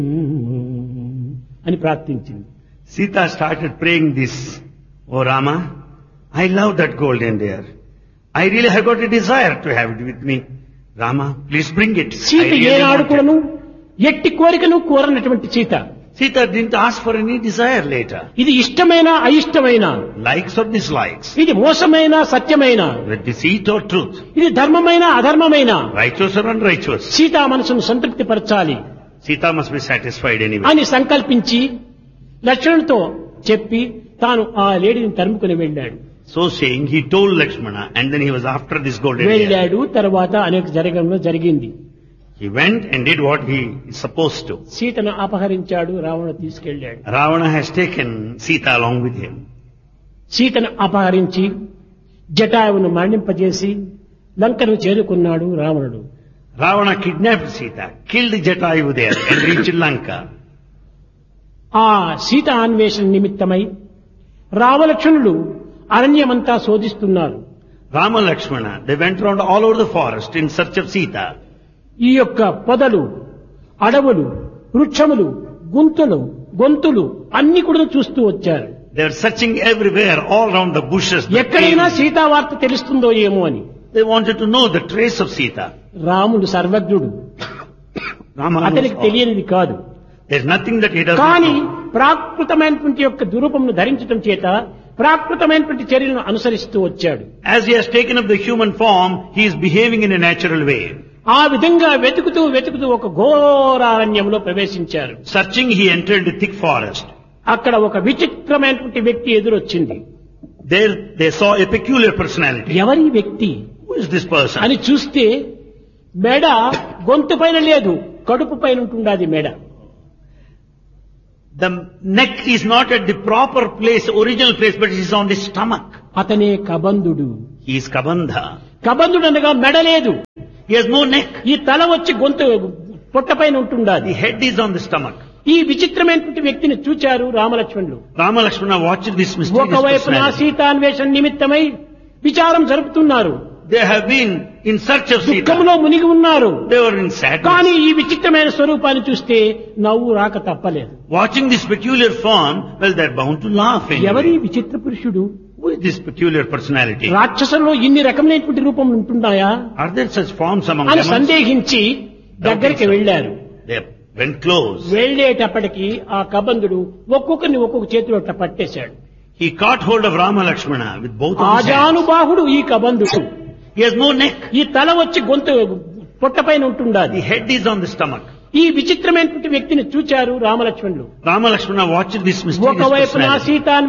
అని ప్రార్థించింది Sita started praying this, Oh Rama, I love that golden deer. I really have got a desire to have it with me. Rama, please bring it. I Sita really ఏనాడు want కూడాను it. ఎట్టి కోరికను కోరనటువంటి Sita Sita didn't ask for any desire later. ఇది ఇష్టమైన అయిష్టమైన Likes or dislikes, ఇది మోసమైన సత్యమైన with deceit or truth, ఇది ధర్మమైన అధర్మమైన righteous or unrighteous. Sita మనసును సంతృప్తి పరచాలి Sita must be satisfied anyway. అని సంకల్పించి లక్ష్మణుడితో చెప్పి తాను ఆ లేడీని తరుముకుని వెళ్ళాడు So saying, he told Lakshmana and then he was after this golden deer. వెళ్ళాడు తర్వాత అనేక జరగడంలో జరిగింది He went and did what he is supposed to. సీతను అపహరించాడు రావణ తీసుకెళ్ళాడు Ravana has taken Sita along with him. సీతను అపహరించి జటాయువును మరణింపజేసి లంకను చేరుకున్నాడు రావణుడు Ravana kidnapped Sita, killed Jatayu there and reached Lanka. ఆ సీత అన్వేషణ నిమిత్తమై రామలక్ష్మణులు అరణ్యమంతా శోధిస్తున్నారు Rama Lakshmana, they went around all over the forest in search of Sita. ఈ యొక్క పొదలు అడవులు వృక్షములు గుంతులు గొంతులు అన్ని కూడా చూస్తూ వచ్చారు They were searching everywhere, all around the bushes. the ఎక్కడైనా caves. సీతా వార్త తెలుస్తుందో ఏమో అని They wanted to know the trace of Sita. రాముడు సర్వజ్ఞుడు Rama knows అతనికి all. తెలియనిది కాదు There's nothing that he doesn't కానీ know. ప్రాకృతమైనటువంటి యొక్క దురూపమును ధరించడం చేత ప్రాకృతమైనటువంటి చర్యలను అనుసరిస్తూ వచ్చాడు As he has taken up the human form, he is behaving in a natural way. ఆ విధంగా వెతుకుతూ వెతుకుతూ ఒక ఘోరారణ్యంలో ప్రవేశించారు Searching, he entered the thick forest. అక్కడ ఒక విచిత్రమైనటువంటి వ్యక్తి ఎదురొచ్చింది There they saw a peculiar personality. ఎవరి వ్యక్తి Who is this person? అని చూస్తే మెడ గొంతు పైన లేదు కడుపు పైన ఉంటుండాది మెడ The neck is not at the proper place, original place, but it is on the stomach. అతనే కబంధుడు He is Kabandha. కబంధుడు అనగా మెడ లేదు He has no neck. ఈ తల వచ్చి గొంతు పొట్ట పైన ఉంటుండాది The head is on the stomach. ఈ విచిత్రమైనటువంటి వ్యక్తిని చూచారు రామలక్ష్మణులు Rama Lakshmana watched this mysterious ఒకవైపున personality. సీతాన్వేషణ నిమిత్తమై విచారం జరుపుతున్నారు They have been in search of Sita. దుఃఖంలో మునిగి ఉన్నారు They were in sadness. కానీ ఈ విచిత్రమైన స్వరూపాన్ని చూస్తే నవ్వు రాక తప్పలేదు Watching this peculiar form, well, they're bound to laugh. ఎవరి Anyway. విచిత్ర పురుషుడు Who is this peculiar personality? రాక్షసుల్లో ఇన్ని రకమైనటువంటి రూపములు ఉంటున్నాయా Are there such forms among అని them? సందేహించి దగ్గరికి వెళ్ళారు They went close. వెళ్ళేటప్పటికి ఆ కబంధుడు ఒక్కొక్కరిని ఒక్కొక్క చేతిలో అట్లా పట్టేశాడు He caught hold of Rama Lakshmana with both of his hands. ఆజానుబాహుడు ఈ కబంధుడు He has no neck. ఈ తల వచ్చి గొంతు పొట్ట పైన ఉంటుండాది The head is on the stomach. ఈ విచిత్రమైనటువంటి వ్యక్తిని చూచారు రామలక్ష్మణులు Rama Lakshmana watched this mysterious ఒకవైపున personality. సీతాన్